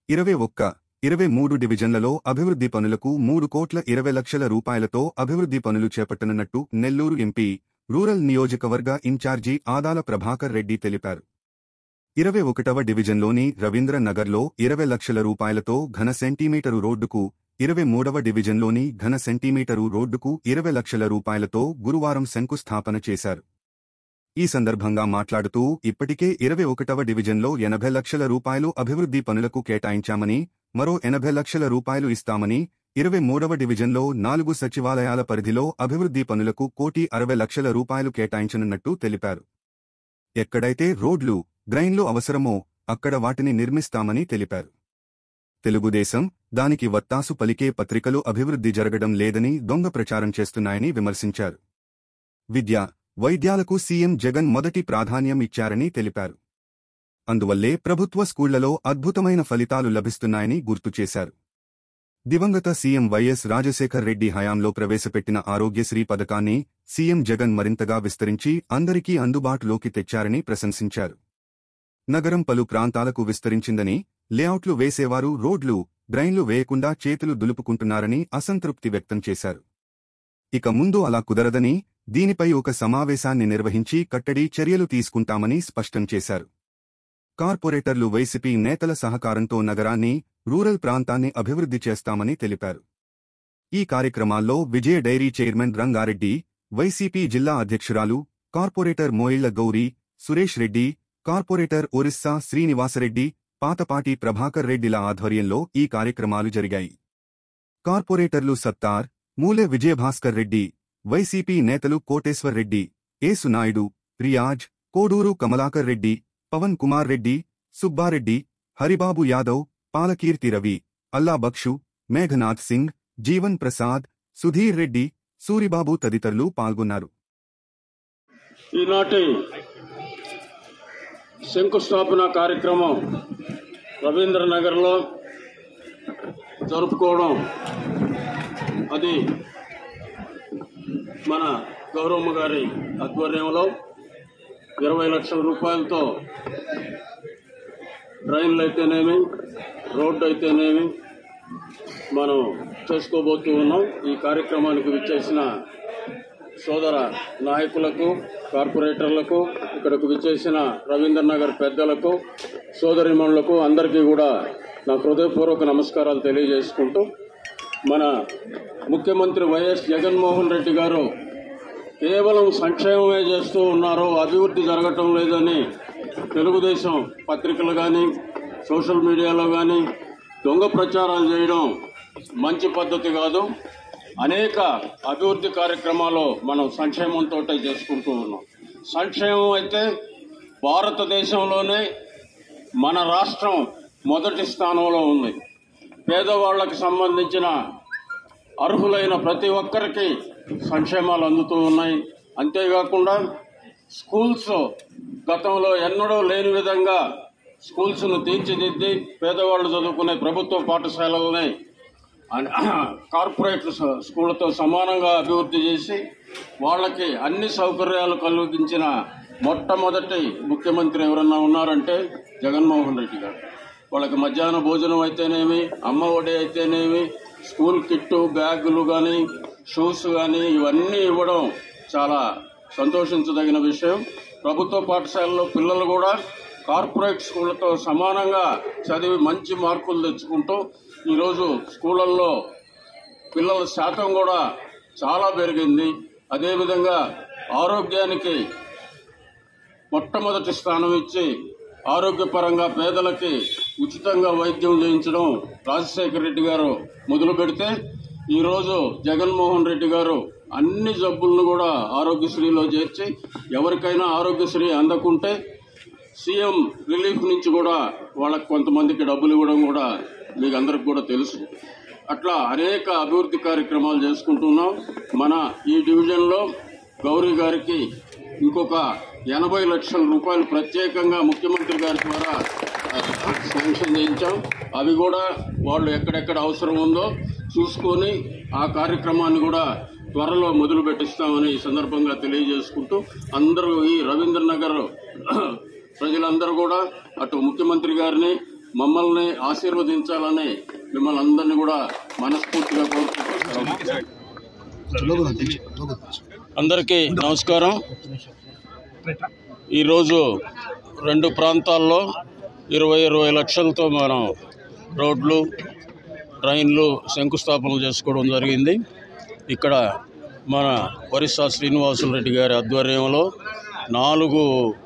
ఇరవై ఒక్క ఇరవై మూడు డివిజన్లలో అభివృద్ధి పనులకు మూడు కోట్ల ఇరవై లక్షల రూపాయలతో అభివృద్ధి పనులు చేపట్టనున్నట్టు నెల్లూరు ఎంపీ రూరల్ నియోజకవర్గ ఇన్ఛార్జి ఆదాల ప్రభాకర్ రెడ్డి తెలిపారు ఇరవై ఒకటవ డివిజన్లోని రవీంద్ర నగర్లో ఇరవై లక్షల రూపాయలతో ఘన సెంటీమీటరు రోడ్డుకు ఇరవై మూడవ డివిజన్లోని ఘన సెంటీమీటరు రోడ్డుకు ఇరవై లక్షల రూపాయలతో గురువారం శంకుస్థాపన చేశారు ఈ సందర్భంగా మాట్లాడుతూ ఇప్పటికే ఇరవై ఒకటవ డివిజన్లో ఎనభై లక్షల రూపాయలు అభివృద్ధి పనులకు కేటాయించామని మరో ఎనభై లక్షల రూపాయలు ఇస్తామని ఇరవై మూడవ డివిజన్లో నాలుగు సచివాలయాల పరిధిలో అభివృద్ధి పనులకు కోటి అరవై లక్షల రూపాయలు కేటాయించనున్నట్టు తెలిపారు ఎక్కడైతే రోడ్లు డ్రైన్లు అవసరమో అక్కడ వాటిని నిర్మిస్తామని తెలిపారు తెలుగుదేశం దానికి వత్తాసు పలికే పత్రికలు అభివృద్ధి జరగడం లేదని దొంగ ప్రచారం చేస్తున్నాయని విమర్శించారు విద్య వైద్యాలకు సీఎం జగన్ మొదటి ప్రాధాన్యం ఇచ్చారని తెలిపారు అందువల్లే ప్రభుత్వ స్కూళ్లలో అద్భుతమైన ఫలితాలు లభిస్తున్నాయని గుర్తు చేశారు దివంగత సీఎం వైఎస్ రాజశేఖర్ రెడ్డి హయాంలో ప్రవేశపెట్టిన ఆరోగ్యశ్రీ పథకాన్ని సీఎం జగన్ మరింతగా విస్తరించి అందరికీ అందుబాటులోకి తెచ్చారని ప్రశంసించారు నగరం పలు ప్రాంతాలకు విస్తరించిందని లేఅవుట్లు వేసేవారు రోడ్లు డ్రైన్లు వేయకుండా చేతులు దులుపుకుంటున్నారని అసంతృప్తి వ్యక్తం చేశారు ఇక ముందు అలా కుదరదని దీనిపై ఒక సమావేశాన్ని నిర్వహించి కట్టడి చర్యలు తీసుకుంటామని స్పష్టం చేశారు కార్పొరేటర్లు వైసీపీ నేతల సహకారంతో నగరాన్ని రూరల్ ప్రాంతాన్ని అభివృద్ధి చేస్తామని తెలిపారు ఈ కార్యక్రమాల్లో విజయ డైరీ చైర్మన్ రంగారెడ్డి వైసీపీ జిల్లా అధ్యక్షురాలు కార్పొరేటర్ మోయిళ్ల గౌరీ సురేష్ రెడ్డి కార్పొరేటర్ ఒరిస్సా శ్రీనివాసరెడ్డి పాతపాటి ప్రభాకర్ రెడ్డిల ఆధ్వర్యంలో ఈ కార్యక్రమాలు జరిగాయి కార్పొరేటర్లు సత్తార్ మూలె విజయభాస్కర్ రెడ్డి వైసీపీ నేతలు కోటేశ్వర్ రెడ్డి ఏసునాయుడు రియాజ్ కోడూరు కమలాకర్ రెడ్డి పవన్ కుమార్ రెడ్డి సుబ్బారెడ్డి హరిబాబు యాదవ్ పాలకీర్తి రవి అల్లా బక్షు మేఘనాథ్ సింగ్ జీవన్ ప్రసాద్ సుధీర్ రెడ్డి సూరిబాబు తదితరులు పాల్గొన్నారు ఈనాటి శంకుస్థాపన కార్యక్రమం రవీంద్ర నగర్లో జరుపుకోవడం అది మన గౌరమ్మ గారి ఆధ్వర్యంలో ఇరవై లక్షల రూపాయలతో ట్రైన్లు అయితేనేమి రోడ్డు అయితేనేమి మనం చేసుకోబోతూ ఉన్నాం ఈ కార్యక్రమానికి విచ్చేసిన సోదర నాయకులకు కార్పొరేటర్లకు ఇక్కడకు విచ్చేసిన రవీంద్రనగర్ పెద్దలకు సోదరిమణులకు అందరికీ కూడా నా హృదయపూర్వక నమస్కారాలు తెలియజేసుకుంటూ మన ముఖ్యమంత్రి వైఎస్ జగన్మోహన్ రెడ్డి గారు కేవలం సంక్షేమమే చేస్తూ ఉన్నారు అభివృద్ధి జరగటం లేదని తెలుగుదేశం పత్రికలు కానీ సోషల్ మీడియాలో కానీ దొంగ ప్రచారాలు చేయడం మంచి పద్ధతి కాదు అనేక అభివృద్ధి కార్యక్రమాలు మనం సంక్షేమంతో చేసుకుంటూ ఉన్నాం సంక్షేమం అయితే భారతదేశంలోనే మన రాష్ట్రం మొదటి స్థానంలో ఉంది పేదవాళ్లకు సంబంధించిన అర్హులైన ప్రతి ఒక్కరికి సంక్షేమాలు అందుతూ ఉన్నాయి అంతేకాకుండా స్కూల్స్ గతంలో ఎన్నడూ లేని విధంగా స్కూల్స్ను తీర్చిదిద్ది పేదవాళ్ళు చదువుకునే ప్రభుత్వ పాఠశాలలని అన్- కార్పొరేట్ స- స్కూళ్లతో సమానంగా అభివృద్ధి చేసి వాళ్ళకి అన్ని సౌకర్యాలు కలిగించిన మొట్టమొదటి ముఖ్యమంత్రి ఎవరన్నా ఉన్నారంటే జగన్మోహన్ రెడ్డి గారు వాళ్ళకి మధ్యాహ్న భోజనం అయితేనేమి అమ్మ ఒడి అయితేనేమి స్కూల్ కిట్టు బ్యాగులు కానీ షూస్ కానీ ఇవన్నీ ఇవ్వడం చాలా సంతోషించదగిన విషయం ప్రభుత్వ పాఠశాలలో పిల్లలు కూడా కార్పొరేట్ స్కూళ్లతో సమానంగా చదివి మంచి మార్కులు తెచ్చుకుంటూ ఈరోజు స్కూళ్ళల్లో పిల్లల శాతం కూడా చాలా పెరిగింది అదేవిధంగా ఆరోగ్యానికి మొట్టమొదటి స్థానం ఇచ్చి ఆరోగ్యపరంగా పేదలకి ఉచితంగా వైద్యం చేయించడం రాజశేఖర రెడ్డి గారు మొదలు పెడితే ఈరోజు జగన్మోహన్ రెడ్డి గారు అన్ని జబ్బులను కూడా ఆరోగ్యశ్రీలో చేర్చి ఎవరికైనా ఆరోగ్యశ్రీ అందకుంటే సీఎం రిలీఫ్ నుంచి కూడా వాళ్ళకి కొంతమందికి డబ్బులు ఇవ్వడం కూడా మీకు అందరికి కూడా తెలుసు అట్లా అనేక అభివృద్ధి కార్యక్రమాలు చేసుకుంటున్నాం మన ఈ డివిజన్లో గౌరీ గారికి ఇంకొక ఎనభై లక్షల రూపాయలు ప్రత్యేకంగా ముఖ్యమంత్రి గారి ద్వారా ఆ, శాంక్షన్ చేయించాం అవి కూడా వాళ్ళు ఎక్కడెక్కడ అవసరం ఉందో చూసుకొని ఆ కార్యక్రమాన్ని కూడా త్వరలో మొదలు పెట్టిస్తామని ఈ సందర్భంగా తెలియజేసుకుంటూ అందరూ ఈ రవీంద్రనగర్ ప్రజలందరూ కూడా అటు ముఖ్యమంత్రి గారిని మమ్మల్ని ఆశీర్వదించాలని మిమ్మల్ని అందరినీ కూడా మనస్ఫూర్తిగా కోరుకుంటున్నాం అందరికీ నమస్కారం ఈరోజు రెండు ప్రాంతాల్లో ఇరవై ఇరవై లక్షలతో మనం రోడ్లు ట్రైన్లు శంకుస్థాపనలు చేసుకోవడం జరిగింది ఇక్కడ మన ఒరిస్సా శ్రీనివాసులు రెడ్డి గారి ఆధ్వర్యంలో నాలుగు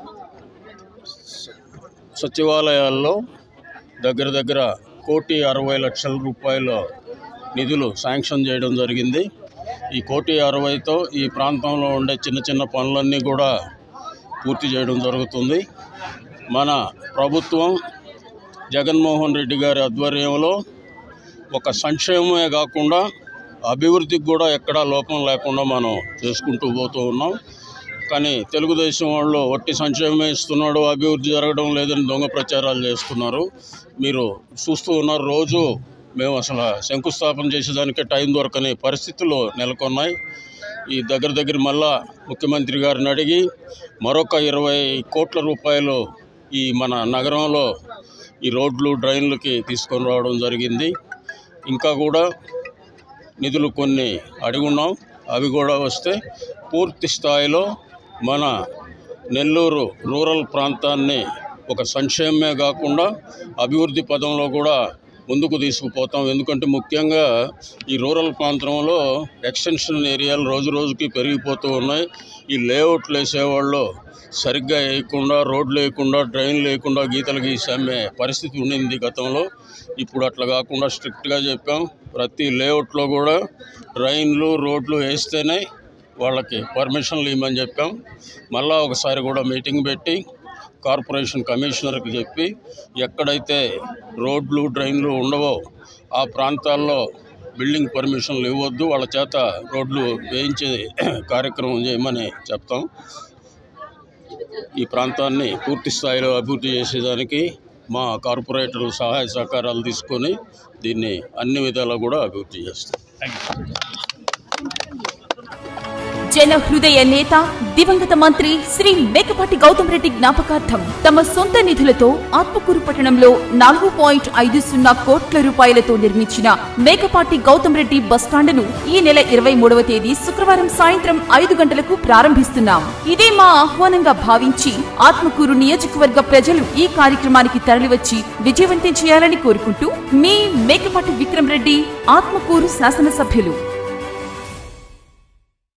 సచివాలయాల్లో దగ్గర దగ్గర కోటి అరవై లక్షల రూపాయల నిధులు శాంక్షన్ చేయడం జరిగింది ఈ కోటి అరవైతో ఈ ప్రాంతంలో ఉండే చిన్న చిన్న పనులన్నీ కూడా పూర్తి చేయడం జరుగుతుంది మన ప్రభుత్వం జగన్మోహన్ రెడ్డి గారి ఆధ్వర్యంలో ఒక సంక్షేమమే కాకుండా అభివృద్ధికి కూడా ఎక్కడా లోపం లేకుండా మనం చేసుకుంటూ పోతూ ఉన్నాం కానీ తెలుగుదేశం వాళ్ళు ఒట్టి సంక్షేమమే ఇస్తున్నాడు అభివృద్ధి జరగడం లేదని దొంగ ప్రచారాలు చేస్తున్నారు మీరు చూస్తూ ఉన్నారు రోజు మేము అసలు శంకుస్థాపన చేసేదానికే టైం దొరకని పరిస్థితులు నెలకొన్నాయి ఈ దగ్గర దగ్గర మళ్ళా ముఖ్యమంత్రి గారిని అడిగి మరొక ఇరవై కోట్ల రూపాయలు ఈ మన నగరంలో ఈ రోడ్లు డ్రైన్లకి తీసుకొని రావడం జరిగింది ఇంకా కూడా నిధులు కొన్ని అడిగున్నాం అవి కూడా వస్తే పూర్తి స్థాయిలో మన నెల్లూరు రూరల్ ప్రాంతాన్ని ఒక సంక్షేమమే కాకుండా అభివృద్ధి పదంలో కూడా ముందుకు తీసుకుపోతాం ఎందుకంటే ముఖ్యంగా ఈ రూరల్ ప్రాంతంలో ఎక్స్టెన్షన్ ఏరియాలు రోజు రోజుకి పెరిగిపోతూ ఉన్నాయి ఈ లేఅవుట్లు వేసేవాళ్ళు సరిగ్గా వేయకుండా రోడ్లు వేయకుండా డ్రైన్లు వేయకుండా గీతలు గీసి అమ్మే పరిస్థితి ఉండింది గతంలో ఇప్పుడు అట్లా కాకుండా స్ట్రిక్ట్గా చెప్పాం ప్రతి లేఅవుట్లో కూడా డ్రైన్లు రోడ్లు వేస్తేనే వాళ్ళకి పర్మిషన్లు ఇవ్వమని చెప్పాం మళ్ళా ఒకసారి కూడా మీటింగ్ పెట్టి కార్పొరేషన్ కమిషనర్కి చెప్పి ఎక్కడైతే రోడ్లు డ్రైన్లు ఉండవో ఆ ప్రాంతాల్లో బిల్డింగ్ పర్మిషన్లు ఇవ్వద్దు వాళ్ళ చేత రోడ్లు వేయించే కార్యక్రమం చేయమని చెప్తాం ఈ ప్రాంతాన్ని పూర్తి స్థాయిలో అభివృద్ధి చేసేదానికి మా కార్పొరేటర్లు సహాయ సహకారాలు తీసుకొని దీన్ని అన్ని విధాలా కూడా అభివృద్ధి చేస్తాం జన హృదయ నేత దివంగత మంత్రి శ్రీ మేకపాటి గౌతమ్ రెడ్డి జ్ఞాపకార్థం తమ సొంత నిధులతో ఆత్మకూరు పట్టణంలో నాలుగు పాయింట్ ఐదు సున్నా కోట్ల రూపాయలతో నిర్మించిన మేకపాటి గౌతమ్ రెడ్డి బస్టాండును ఈ నెల ఇరవై మూడవ తేదీ శుక్రవారం సాయంత్రం ఐదు గంటలకు ప్రారంభిస్తున్నాం ఇదే మా ఆహ్వానంగా భావించి ఆత్మకూరు నియోజకవర్గ ప్రజలు ఈ కార్యక్రమానికి తరలివచ్చి విజయవంతం చేయాలని కోరుకుంటూ మీ మేకపాటి విక్రమ్ రెడ్డి ఆత్మకూరు శాసనసభ్యులు